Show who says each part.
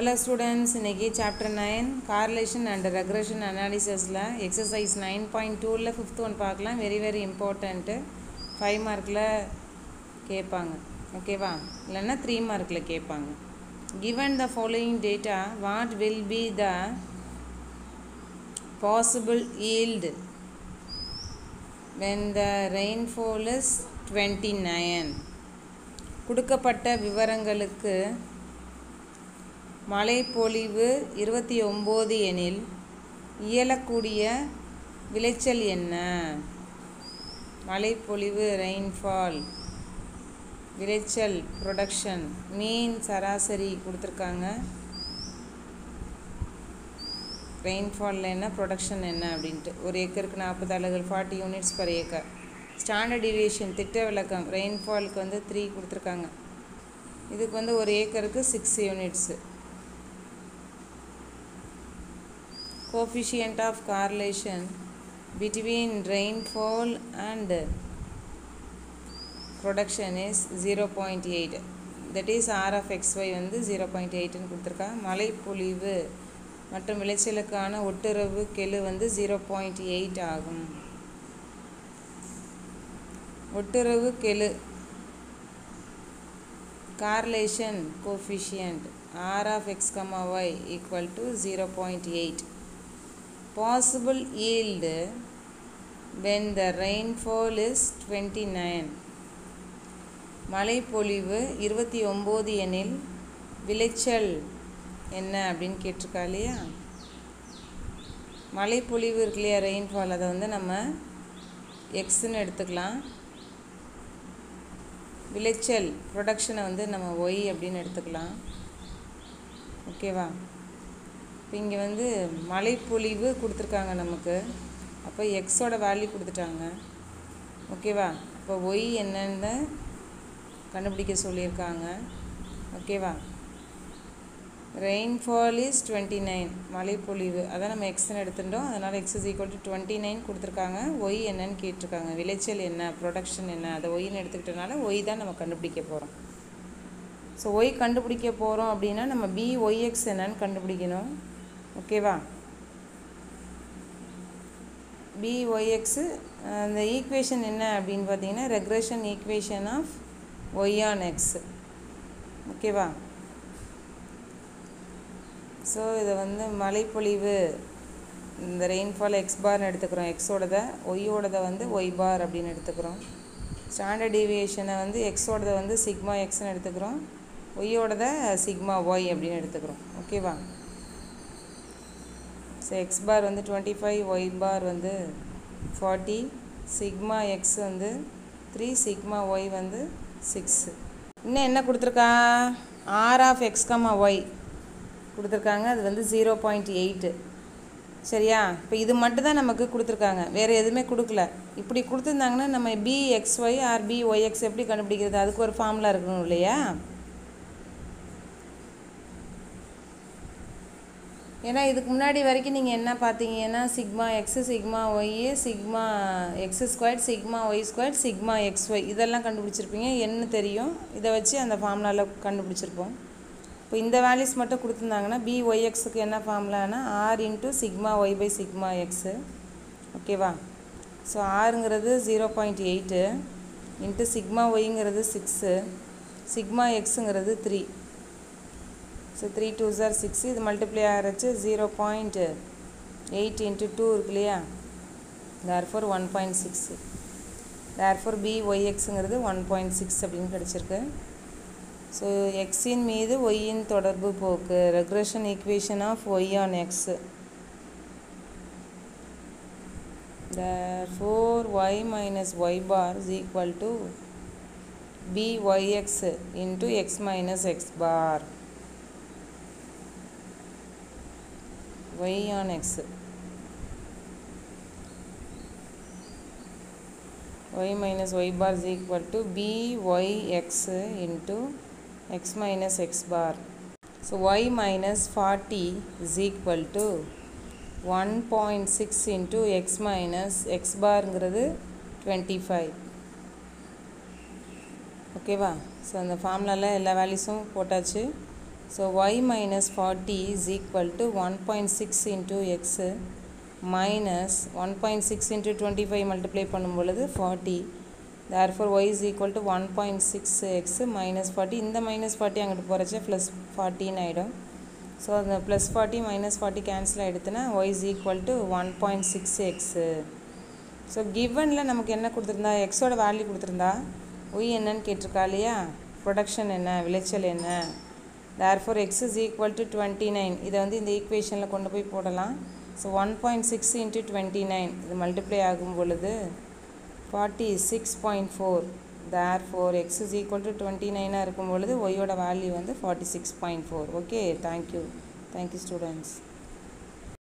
Speaker 1: hello students இன்றைக்கி chapter nine correlation and regression அனாலிசிஸில் exercise nine point டூவில் fifth one பார்க்கலாம் வெரி வெரி இம்பார்ட்டண்ட்டு ஃபைவ் மார்க்கில் கேட்பாங்க ஓகேவா இல்லைன்னா த்ரீ மார்க்கில் கேட்பாங்க given the following data what will be the possible yield when the rainfall is 29 கொடுக்கப்பட்ட விவரங்களுக்கு மழைப்பொழிவு இருபத்தி ஒம்பது எனில் இயலக்கூடிய விளைச்சல் என்ன மழைப்பொழிவு ரெயின்ஃபால் விளைச்சல் ப்ரொடக்ஷன் மீன் சராசரி கொடுத்துருக்காங்க ரெயின்ஃபாலில் என்ன ப்ரொடக்ஷன் என்ன அப்படின்ட்டு ஒரு ஏக்கருக்கு நாற்பது அலகுகள் forty units per acre standard deviation திட்ட விளக்கம் ரெயின்ஃபாலுக்கு வந்து த்ரீ கொடுத்துருக்காங்க இதுக்கு வந்து ஒரு ஏக்கருக்கு six units coefficient of correlation between rainfall and production is 0.8 that is r of xy வந்து 0.8 ன்னு கொடுத்துருக்கா மழைப்பொழிவு மற்றும் விளைச்சலுக்கான ஒட்டுறவு கெழு வந்து 0.8 ஆகும் ஒட்டுறவு கெழு correlation coefficient r of x comma y equal to 0.8 possible yield when the rainfall is 29 மழைப்பொழிவு இருபத்தி ஒம்பது எனில் விளைச்சல் என்ன அப்படின்னு கேட்டிருக்கா இல்லையா மழைப்பொழிவு இருக்கு இல்லையா ரெயின்ஃபால் அதை வந்து நம்ம எக்ஸ்ன்னு எடுத்துக்கலாம் விளைச்சல் ப்ரொடக்ஷனை வந்து நம்ம ஒய் அப்படின்னு எடுத்துக்கலாம் ஓகேவா இப்போ இங்கே வந்து மழைப்பொழிவு கொடுத்துருக்காங்க நமக்கு அப்போ எக்ஸோட வேல்யூ கொடுத்துட்டாங்க ஓகேவா அப்போ ஒய் என்னன்னு கண்டுபிடிக்க சொல்லியிருக்காங்க ஓகேவா ரெயின்ஃபால் இஸ் டுவெண்ட்டி நைன் மழைப்பொழிவு அதான் நம்ம எக்ஸ்ன்னு எடுத்துட்டோம் அதனால் X is equal to twenty nine கொடுத்துருக்காங்க ஒய் என்னன்னு கேட்டிருக்காங்க விளைச்சல் என்ன ப்ரொடக்ஷன் என்ன அதை ஒய்ன்னு எடுத்துக்கிட்டனால ஒய் தான் நம்ம கண்டுபிடிக்க போகிறோம் ஸோ ஒய் கண்டுபிடிக்க போகிறோம் அப்படின்னா நம்ம பி ஒய்எக்ஸ் என்னன்னு கண்டுபிடிக்கணும் ஓகேவா பி ஒய்எக்ஸு அந்த ஈக்குவேஷன் என்ன அப்படின்னு பார்த்தீங்கன்னா regression equation of Y on X ஓகேவா ஸோ இதை வந்து மழைப்பொழிவு இந்த ரெயின்ஃபால் எக்ஸ் பார்னு எடுத்துக்கிறோம் எக்ஸோடத ஒய்யோடதை வந்து ஒய் பார் அப்படின்னு எடுத்துக்கிறோம் ஸ்டாண்டர்ட் டீவியேஷனை வந்து எக்ஸோடதை வந்து சிக்மா எக்ஸ்னு எடுத்துக்கிறோம் ஒய்யோடத சிக்மா ஒய் அப்படின்னு எடுத்துக்கிறோம் ஓகேவா ஸோ எக்ஸ் பார் வந்து டுவெண்ட்டி ஃபைவ் ஒய் பார் வந்து ஃபார்ட்டி சிக்மா எக்ஸ் வந்து த்ரீ சிக்மா ஒய் வந்து சிக்ஸு இன்னும் என்ன கொடுத்துருக்கா R of X comma Y கொடுத்துருக்காங்க அது வந்து ஜீரோ பாயிண்ட் எயிட்டு சரியா இப்போ இது மட்டும் தான் நமக்கு கொடுத்துருக்காங்க வேறு எதுவுமே கொடுக்கல இப்படி கொடுத்துருந்தாங்கன்னா நம்ம B X Y R B Y X எப்படி கண்டுபிடிக்கிறது அதுக்கு ஒரு ஃபார்முலா இருக்கணும் இல்லையா ஏன்னா இதுக்கு முன்னாடி வரைக்கும் நீங்கள் என்ன பார்த்தீங்கன்னா sigma X sigma Y sigma X square sigma Y square sigma X Y இதெல்லாம் கண்டுபிடிச்சிருப்பீங்க என்ன தெரியும் இதை வச்சு அந்த ஃபார்முலாவில் கண்டுபிடிச்சிருப்போம் இப்போ இந்த வேல்யூஸ் மட்டும் கொடுத்துருந்தாங்கன்னா பி ஒய் எக்ஸுக்கு என்ன ஃபார்முலானா R into sigma Y by sigma X ஓகேவா ஸோ ஆறுங்கிறது zero point eight into sigma ஒய்ங்கிறது சிக்ஸு சிக்மா எக்ஸுங்கிறது த்ரீ ஸோ த்ரீ டூ ஜார் சிக்ஸ் இது மல்டிப்ளை ஆகிறச்சு zero point eight into two இருக்கு இல்லையா therefore one point six therefore B Y எக்ஸுங்கிறது ஒன் பாயிண்ட் சிக்ஸ் அப்படின்னு கிடச்சிருக்கு ஸோ எக்ஸின் மீது ஒய்யின் தொடர்பு போக்கு regression equation of Y on X for Y minus Y bar is equal to B Y X into X minus X bar y on x y minus y bar is equal to b y x into x minus x bar so y minus 40 is equal to 1.6 into x minus x barங்கிறது 25 ஓகேவா so அந்த ஃபார்முலாவில் எல்லா வேல்யூஸும் போட்டாச்சு so Y minus forty is equal to one point six into X minus one point six into twenty five multiply பண்ணும் பொழுது forty therefore Y is equal to one point six X minus forty இந்த minus forty அங்கிட்டு போகிறச்ச plus ஃபார்ட்டின்னு ஆகிடும் so அந்த plus forty minus forty cancel ஆகிடுத்துனா Y is equal to one point six x so கிவனில் நமக்கு என்ன கொடுத்துருந்தா எக்ஸோட வேல்யூ கொடுத்துருந்தா ஒய் என்னன்னு கேட்டிருக்கா இல்லையா ப்ரொடக்ஷன் என்ன விளைச்சல் என்ன therefore X is equal to twenty nine இதை வந்து இந்த ஈக்குவேஷனில் கொண்டு போய் போடலாம் so one point six into twenty nine இது மல்டிப்ளை ஆகும் பொழுது forty six point four therefore X is equal to twenty நைனாக இருக்கும் பொழுது ஒய்யோட வேல்யூ வந்து forty six point four okay thank you thank you students